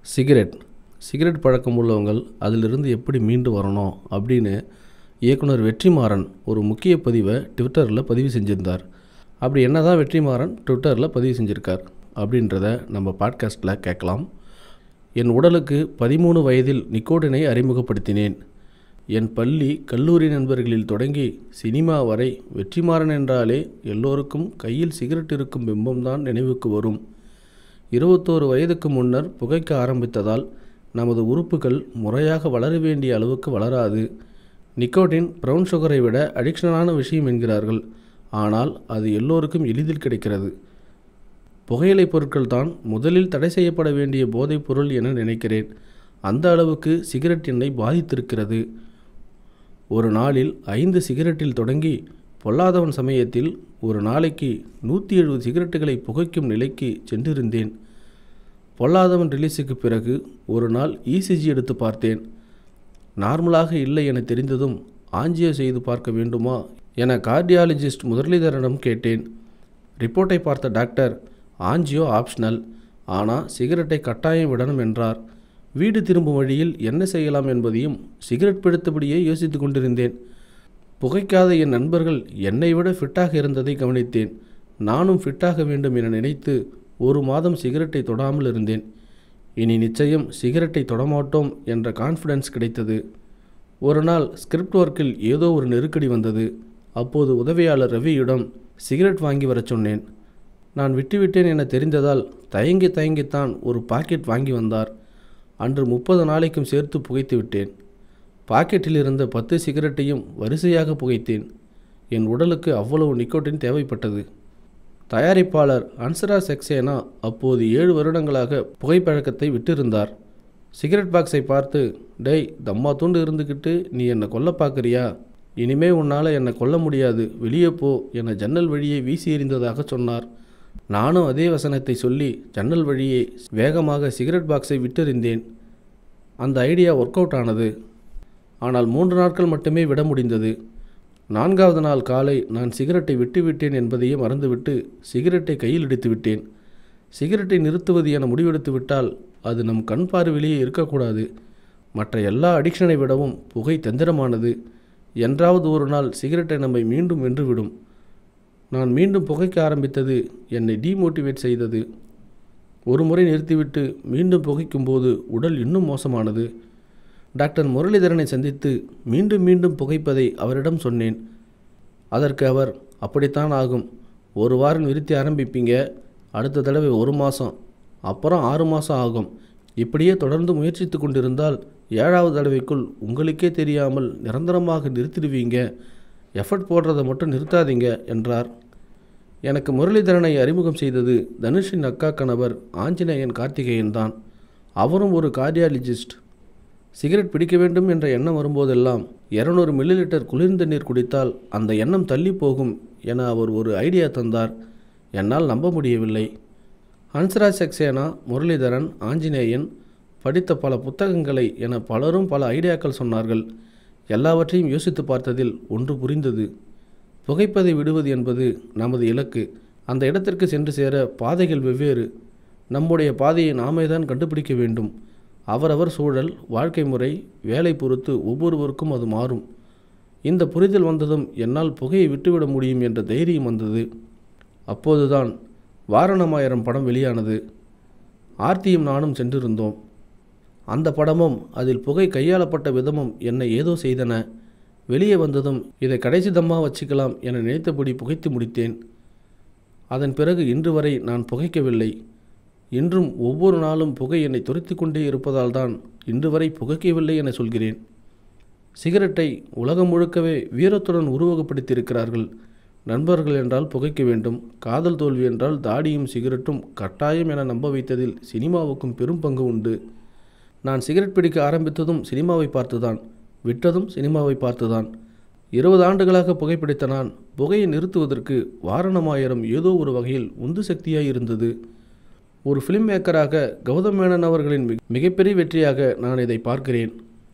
cigarette cigarette பழக்கம் உள்ளவங்கள் அதிலிருந்து எப்படி மீண்டு வரணும் அப்படின்னு இயக்குனர் வெற்றிமாறன் ஒரு முக்கிய பதிவை ட்விட்டரில் பதிவு செஞ்சிருந்தார் அப்படி என்ன தான் வெற்றிமாறன் ட்விட்டரில் பதிவு செஞ்சுருக்கார் அப்படின்றத நம்ம பாட்காஸ்ட்டில் கேட்கலாம் என் உடலுக்கு பதிமூணு வயதில் நிக்கோடினை அறிமுகப்படுத்தினேன் என் பள்ளி கல்லூரி நண்பர்களில் தொடங்கி சினிமா வரை வெற்றிமாறன் என்றாலே எல்லோருக்கும் கையில் சிகரெட் இருக்கும் பிம்பம்தான் நினைவுக்கு வரும் இருபத்தோரு வயதுக்கு முன்னர் புகைக்க ஆரம்பித்ததால் நமது உறுப்புகள் முறையாக வளர வேண்டிய அளவுக்கு வளராது நிக்கோட்டின் ப்ரௌன் சுகரை விட அடிக்ஷனான விஷயம் என்கிறார்கள் ஆனால் அது எல்லோருக்கும் எளிதில் கிடைக்கிறது புகையிலை பொருட்கள் தான் முதலில் தடை செய்யப்பட வேண்டிய போதைப் பொருள் என நினைக்கிறேன் அந்த அளவுக்கு சிகரெட் என்னை பாதித்திருக்கிறது ஒரு நாளில் ஐந்து சிகரெட்டில் தொடங்கி பொல்லாதவன் சமயத்தில் ஒரு நாளைக்கு நூற்றி எழுபது சிகரெட்டுகளை புகைக்கும் நிலைக்கு சென்றிருந்தேன் பொல்லாதவன் ரிலீஸுக்கு பிறகு ஒரு நாள் இசிஜி எடுத்து பார்த்தேன் நார்மலாக இல்லை என தெரிந்ததும் ஆஞ்சியோ செய்து பார்க்க வேண்டுமா என கார்டியாலஜிஸ்ட் முரளிதரனிடம் கேட்டேன் ரிப்போர்ட்டை பார்த்த டாக்டர் ஆஞ்சியோ ஆப்ஷனல் ஆனால் சிகரெட்டை கட்டாயம் விடணும் என்றார் வீடு திரும்பும் வழியில் என்ன செய்யலாம் என்பதையும் சிகரெட் பிடித்தபடியே யோசித்து கொண்டிருந்தேன் புகைக்காத என் நண்பர்கள் என்னை விட ஃபிட்டாக இருந்ததை கவனித்தேன் நானும் ஃபிட்டாக வேண்டும் என நினைத்து ஒரு மாதம் சிகரெட்டை தொடாமல் இருந்தேன் இனி நிச்சயம் சிகரெட்டை தொடமாட்டோம் என்ற கான்ஃபிடன்ஸ் கிடைத்தது ஒரு நாள் ஸ்கிரிப்ட் ஒர்க்கில் ஏதோ ஒரு நெருக்கடி வந்தது அப்போது உதவியாளர் ரவியிடம் சிகரெட் வாங்கி வரச் சொன்னேன் நான் விட்டுவிட்டேன் என தெரிந்ததால் தயங்கி தயங்கித்தான் ஒரு பாக்கெட் வாங்கி வந்தார் அன்று முப்பது நாளைக்கும் சேர்த்து புகைத்து விட்டேன் பாக்கெட்டில் இருந்த பத்து சிகரெட்டையும் வரிசையாக புகைத்தேன் என் உடலுக்கு அவ்வளவு நிக்கோட்டின் தேவைப்பட்டது தயாரிப்பாளர் அன்சரா செக்சேனா அப்போது ஏழு வருடங்களாக புகைப்பழக்கத்தை விட்டிருந்தார் சிகரெட் பாக்ஸை பார்த்து டேய் தம்மா தூண்டு இருந்துக்கிட்டு நீ என்னை கொல்ல பார்க்குறியா இனிமே உன்னால் என்னை கொல்ல முடியாது வெளியே போ என ஜன்னல் வழியே வீசி எறிந்ததாக சொன்னார் நானும் அதே வசனத்தை சொல்லி ஜன்னல் வழியே வேகமாக சிகரெட் பாக்ஸை விட்டெறிந்தேன் அந்த ஐடியா ஒர்க் அவுட் ஆனது ஆனால் மூன்று நாட்கள் மட்டுமே விட முடிந்தது நான்காவது நாள் காலை நான் சிகரெட்டை விட்டுவிட்டேன் என்பதையே மறந்துவிட்டு சிகரெட்டை கையில் எடுத்து விட்டேன் சிகரெட்டை நிறுத்துவது என முடிவெடுத்து விட்டால் அது நம் கண் பார்வையிலேயே இருக்கக்கூடாது மற்ற எல்லா அடிக்ஷனை விடவும் புகை தந்திரமானது என்றாவது ஒரு நாள் சிகரெட்டை நம்மை மீண்டும் வென்றுவிடும் நான் மீண்டும் புகைக்க ஆரம்பித்தது என்னை டீமோட்டிவேட் செய்தது ஒரு முறை நிறுத்திவிட்டு மீண்டும் புகைக்கும்போது உடல் இன்னும் மோசமானது டாக்டர் முரளிதரனை சந்தித்து மீண்டும் மீண்டும் புகைப்பதை அவரிடம் சொன்னேன் அதற்கு அவர் அப்படித்தான் ஆகும் ஒரு வாரம் நிறுத்தி ஆரம்பிப்பீங்க அடுத்த தடவை ஒரு மாதம் அப்புறம் ஆறு மாதம் ஆகும் இப்படியே தொடர்ந்து முயற்சித்து கொண்டிருந்தால் ஏழாவது தடவைக்குள் உங்களுக்கே தெரியாமல் நிரந்தரமாக நிறுத்திடுவீங்க எஃபர்ட் போடுறதை மட்டும் நிறுத்தாதீங்க என்றார் எனக்கு முரளிதரனை அறிமுகம் செய்தது தனுஷின் அக்கா கணவர் ஆஞ்சநேயன் கார்த்திகேயன் தான் அவரும் ஒரு கார்டியாலஜிஸ்ட் சிகரெட் பிடிக்க வேண்டும் என்ற எண்ணம் வரும்போதெல்லாம் இரநூறு மில்லிலிட்டர் குளிர்ந்த நீர் குடித்தால் அந்த எண்ணம் தள்ளி போகும் என அவர் ஒரு ஐடியா தந்தார் என்னால் நம்ப முடியவில்லை ஹன்ஸ்ராஜ் சக்சேனா முரளிதரன் ஆஞ்சநேயன் படித்த பல புத்தகங்களை என பலரும் பல ஐடியாக்கள் சொன்னார்கள் எல்லாவற்றையும் யோசித்து பார்த்ததில் ஒன்று புரிந்தது புகைப்பதை விடுவது என்பது நமது இலக்கு அந்த இடத்திற்கு சென்று சேர பாதைகள் வெவ்வேறு நம்முடைய பாதையை நாமே தான் கண்டுபிடிக்க வேண்டும் அவரவர் சூழல் வாழ்க்கை முறை வேலை பொறுத்து ஒவ்வொருவருக்கும் அது மாறும் இந்த புரிதல் வந்ததும் என்னால் புகையை விட்டுவிட முடியும் என்ற தைரியம் வந்தது அப்போதுதான் வாரணமாயிரம் படம் வெளியானது ஆர்த்தியும் நானும் சென்றிருந்தோம் அந்த படமும் அதில் புகை கையாளப்பட்ட விதமும் என்னை ஏதோ செய்தன வெளியே வந்ததும் இதை கடைசி தம்மா வச்சுக்கலாம் என நினைத்தபடி புகைத்து முடித்தேன் அதன் பிறகு இன்று வரை நான் புகைக்கவில்லை இன்றும் ஒவ்வொரு நாளும் புகை என்னை துரைத்து கொண்டே இருப்பதால் தான் இன்று வரை புகைக்கவில்லை என சொல்கிறேன் சிகரெட்டை உலகம் முழுக்கவே வீரத்துடன் உருவகப்படுத்தியிருக்கிறார்கள் நண்பர்கள் என்றால் புகைக்க வேண்டும் காதல் தோல்வி என்றால் தாடியும் சிகரெட்டும் கட்டாயம் என நம்ப வைத்ததில் சினிமாவுக்கும் பெரும் பங்கு உண்டு நான் சிகரெட் பிடிக்க ஆரம்பித்ததும் சினிமாவை பார்த்துதான் விட்டதும் சினிமாவை பார்த்துதான் இருபது ஆண்டுகளாக புகைப்பிடித்த நான் புகையை நிறுத்துவதற்கு வாரணமாயிரம் ஏதோ ஒரு வகையில் உந்து சக்தியாய் இருந்தது ஒரு ஃபிலிம் மேக்கராக கௌதம் மேனன் அவர்களின் மிக- மிகப்பெரிய வெற்றியாக நான் இதை பார்க்கிறேன்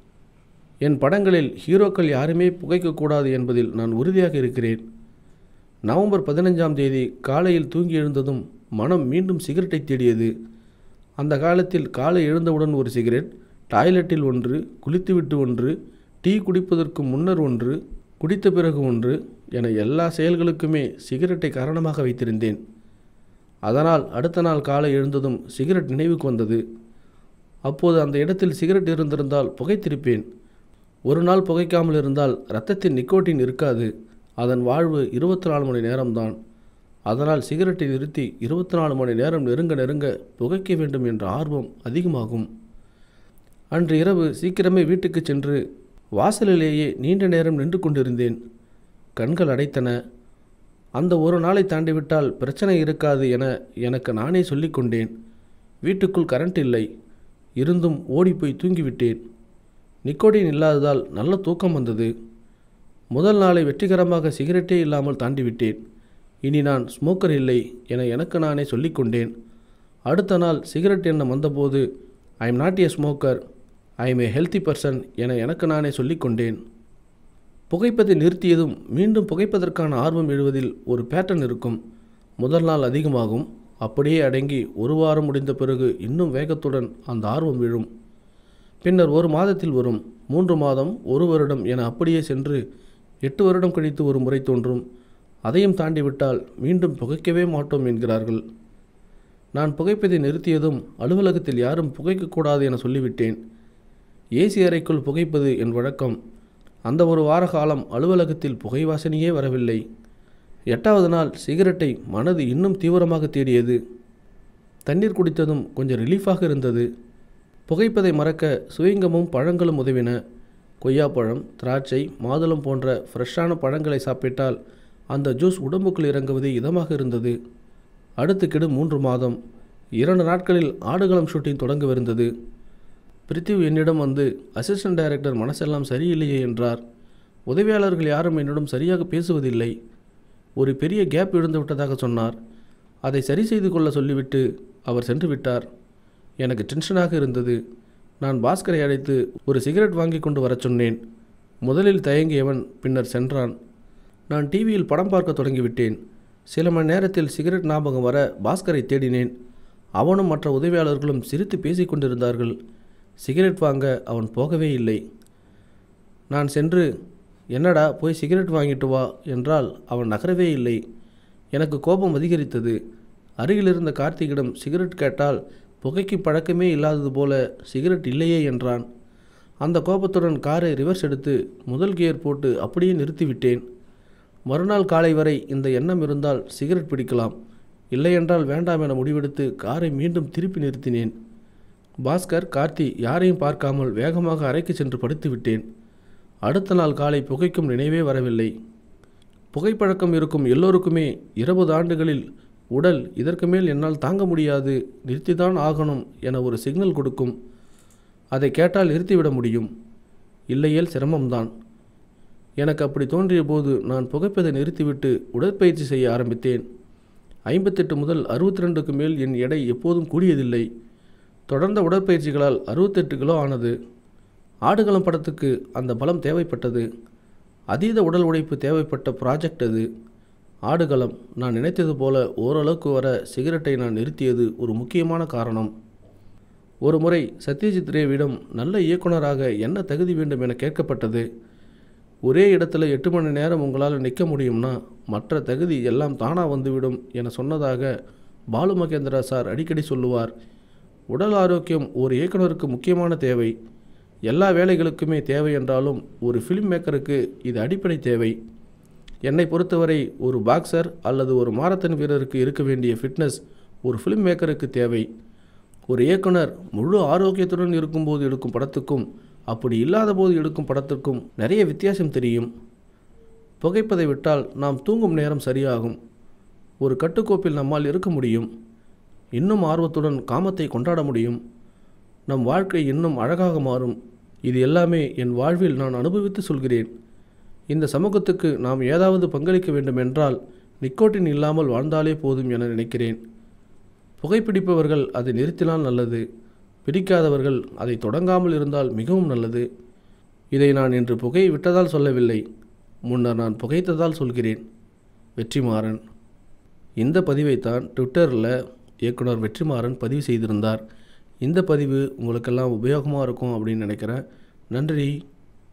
என் படங்களில் ஹீரோக்கள் யாருமே புகைக்கக்கூடாது என்பதில் நான் உறுதியாக இருக்கிறேன் நவம்பர் பதினஞ்சாம் தேதி காலையில் தூங்கி எழுந்ததும் மனம் மீண்டும் சிகரெட்டை தேடியது அந்த காலத்தில் காலை எழுந்தவுடன் ஒரு சிகரெட் டாய்லெட்டில் ஒன்று குளித்துவிட்டு ஒன்று டீ குடிப்பதற்கு முன்னர் ஒன்று குடித்த பிறகு ஒன்று என எல்லா செயல்களுக்குமே சிகரெட்டை காரணமாக வைத்திருந்தேன் அதனால் அடுத்த நாள் காலை எழுந்ததும் சிகரெட் நினைவுக்கு வந்தது அப்போது அந்த இடத்தில் சிகரெட் இருந்திருந்தால் புகைத்திருப்பேன் ஒரு நாள் புகைக்காமல் இருந்தால் இரத்தத்தின் நிக்கோட்டின் இருக்காது அதன் வாழ்வு இருபத்தி நாலு மணி நேரம்தான் அதனால் சிகரெட்டை நிறுத்தி இருபத்தி நாலு மணி நேரம் நெருங்க நெருங்க புகைக்க வேண்டும் என்ற ஆர்வம் அதிகமாகும் அன்று இரவு சீக்கிரமே வீட்டுக்கு சென்று வாசலிலேயே நீண்ட நேரம் நின்று கொண்டிருந்தேன் கண்கள் அடைத்தன அந்த ஒரு நாளை தாண்டிவிட்டால் பிரச்சனை இருக்காது என எனக்கு நானே சொல்லிக்கொண்டேன் வீட்டுக்குள் கரண்ட் இல்லை இருந்தும் ஓடிப்போய் தூங்கிவிட்டேன் நிக்கோடின் இல்லாததால் நல்ல தூக்கம் வந்தது முதல் நாளை வெற்றிகரமாக சிகரெட்டே இல்லாமல் தாண்டிவிட்டேன் இனி நான் ஸ்மோக்கர் இல்லை என எனக்கு நானே சொல்லிக்கொண்டேன் அடுத்த நாள் சிகரெட் எண்ணம் வந்தபோது I am not a smoker I am a healthy person என எனக்கு நானே சொல்லிக்கொண்டேன் புகைப்பதை நிறுத்தியதும் மீண்டும் புகைப்பதற்கான ஆர்வம் எழுவதில் ஒரு பேட்டர்ன் இருக்கும் முதல் நாள் அதிகமாகும் அப்படியே அடங்கி ஒரு வாரம் முடிந்த பிறகு இன்னும் வேகத்துடன் அந்த ஆர்வம் விழும் பின்னர் ஒரு மாதத்தில் வரும் மூன்று மாதம் ஒரு வருடம் என அப்படியே சென்று எட்டு வருடம் கழித்து ஒரு முறை தோன்றும் அதையும் தாண்டிவிட்டால் மீண்டும் புகைக்கவே மாட்டோம் என்கிறார்கள் நான் புகைப்பதை நிறுத்தியதும் அலுவலகத்தில் யாரும் புகைக்கக்கூடாது என சொல்லிவிட்டேன் ஏசி அறைக்குள் புகைப்பது என் வழக்கம் அந்த ஒரு வார காலம் அலுவலகத்தில் புகை வாசனையே வரவில்லை எட்டாவது நாள் சிகரெட்டை மனது இன்னும் தீவிரமாக தேடியது தண்ணீர் குடித்ததும் கொஞ்சம் ரிலீஃபாக இருந்தது புகைப்பதை மறக்க சுயங்கமும் பழங்களும் உதவின கொய்யாப்பழம் திராட்சை மாதுளம் போன்ற ஃப்ரெஷ்ஷான பழங்களை சாப்பிட்டால் அந்த ஜூஸ் உடம்புக்குள் இறங்குவது இதமாக இருந்தது அடுத்து கெடு மூன்று மாதம் இரண்டு நாட்களில் ஆடுகளம் ஷூட்டிங் தொடங்கவிருந்தது பிரித்திவ் என்னிடம் வந்து அசிஸ்டன்ட் டைரக்டர் மனசெல்லாம் சரியில்லையே என்றார் உதவியாளர்கள் யாரும் என்னிடம் சரியாக பேசுவதில்லை ஒரு பெரிய கேப் இழந்து விட்டதாக சொன்னார் அதை சரி செய்து கொள்ள சொல்லிவிட்டு அவர் சென்று விட்டார் எனக்கு டென்ஷனாக இருந்தது நான் பாஸ்கரை அழைத்து ஒரு சிகரெட் வாங்கி கொண்டு வரச் சொன்னேன் முதலில் தயங்கியவன் பின்னர் சென்றான் நான் டிவியில் படம் பார்க்க தொடங்கிவிட்டேன் சில மணி நேரத்தில் சிகரெட் ஞாபகம் வர பாஸ்கரை தேடினேன் அவனும் மற்ற உதவியாளர்களும் சிரித்து பேசிக் கொண்டிருந்தார்கள் சிகரெட் வாங்க அவன் போகவே இல்லை நான் சென்று என்னடா போய் சிகரெட் வாங்கிட்டு வா என்றால் அவன் நகரவே இல்லை எனக்கு கோபம் அதிகரித்தது அருகில் இருந்த கார்த்திகிடம் சிகரெட் கேட்டால் புகைக்கு பழக்கமே இல்லாதது போல சிகரெட் இல்லையே என்றான் அந்த கோபத்துடன் காரை ரிவர்ஸ் எடுத்து முதல் கியர் போட்டு அப்படியே நிறுத்திவிட்டேன் மறுநாள் காலை வரை இந்த எண்ணம் இருந்தால் சிகரெட் பிடிக்கலாம் இல்லையென்றால் வேண்டாம் என முடிவெடுத்து காரை மீண்டும் திருப்பி நிறுத்தினேன் பாஸ்கர் கார்த்தி யாரையும் பார்க்காமல் வேகமாக அறைக்கு சென்று படுத்து விட்டேன் அடுத்த நாள் காலை புகைக்கும் நினைவே வரவில்லை புகைப்பழக்கம் இருக்கும் எல்லோருக்குமே இருபது ஆண்டுகளில் உடல் இதற்கு மேல் என்னால் தாங்க முடியாது நிறுத்திதான் ஆகணும் என ஒரு சிக்னல் கொடுக்கும் அதை கேட்டால் நிறுத்திவிட முடியும் இல்லையேல் சிரமம்தான் எனக்கு அப்படி தோன்றிய போது நான் புகைப்பதை நிறுத்திவிட்டு உடற்பயிற்சி செய்ய ஆரம்பித்தேன் ஐம்பத்தெட்டு முதல் அறுபத்தி ரெண்டுக்கு மேல் என் எடை எப்போதும் கூடியதில்லை தொடர்ந்த உடற்பயிற்சிகளால் அறுபத்தெட்டு கிலோ ஆனது ஆடுகளம் படத்துக்கு அந்த பலம் தேவைப்பட்டது அதீத உடல் உழைப்பு தேவைப்பட்ட ப்ராஜெக்ட் அது ஆடுகளம் நான் நினைத்தது போல ஓரளவுக்கு வர சிகரெட்டை நான் நிறுத்தியது ஒரு முக்கியமான காரணம் ஒரு முறை சத்யஜித் ரேவிடம் நல்ல இயக்குனராக என்ன தகுதி வேண்டும் என கேட்கப்பட்டது ஒரே இடத்துல எட்டு மணி நேரம் உங்களால் நிற்க முடியும்னா மற்ற தகுதி எல்லாம் தானாக வந்துவிடும் என சொன்னதாக பாலு மகேந்திரா சார் அடிக்கடி சொல்லுவார் உடல் ஆரோக்கியம் ஒரு இயக்குனருக்கு முக்கியமான தேவை எல்லா வேலைகளுக்குமே தேவை என்றாலும் ஒரு ஃபிலிம் மேக்கருக்கு இது அடிப்படை தேவை என்னை பொறுத்தவரை ஒரு பாக்ஸர் அல்லது ஒரு மாரத்தான் வீரருக்கு இருக்க வேண்டிய ஃபிட்னஸ் ஒரு ஃபிலிம் மேக்கருக்கு தேவை ஒரு இயக்குனர் முழு ஆரோக்கியத்துடன் இருக்கும்போது எடுக்கும் படத்துக்கும் அப்படி இல்லாத போது எடுக்கும் படத்திற்கும் நிறைய வித்தியாசம் தெரியும் புகைப்பதை விட்டால் நாம் தூங்கும் நேரம் சரியாகும் ஒரு கட்டுக்கோப்பில் நம்மால் இருக்க முடியும் இன்னும் ஆர்வத்துடன் காமத்தை கொண்டாட முடியும் நம் வாழ்க்கை இன்னும் அழகாக மாறும் இது எல்லாமே என் வாழ்வில் நான் அனுபவித்து சொல்கிறேன் இந்த சமூகத்துக்கு நாம் ஏதாவது பங்களிக்க வேண்டுமென்றால் நிக்கோட்டின் இல்லாமல் வாழ்ந்தாலே போதும் என நினைக்கிறேன் புகைப்பிடிப்பவர்கள் அதை நிறுத்தினால் நல்லது பிடிக்காதவர்கள் அதை தொடங்காமல் இருந்தால் மிகவும் நல்லது இதை நான் இன்று புகையை விட்டதால் சொல்லவில்லை முன்னர் நான் புகைத்ததால் சொல்கிறேன் வெற்றிமாறன் இந்த பதிவைத்தான் ட்விட்டரில் இயக்குனர் வெற்றிமாறன் பதிவு செய்திருந்தார் இந்த பதிவு உங்களுக்கெல்லாம் உபயோகமாக இருக்கும் அப்படின்னு நினைக்கிறேன் நன்றி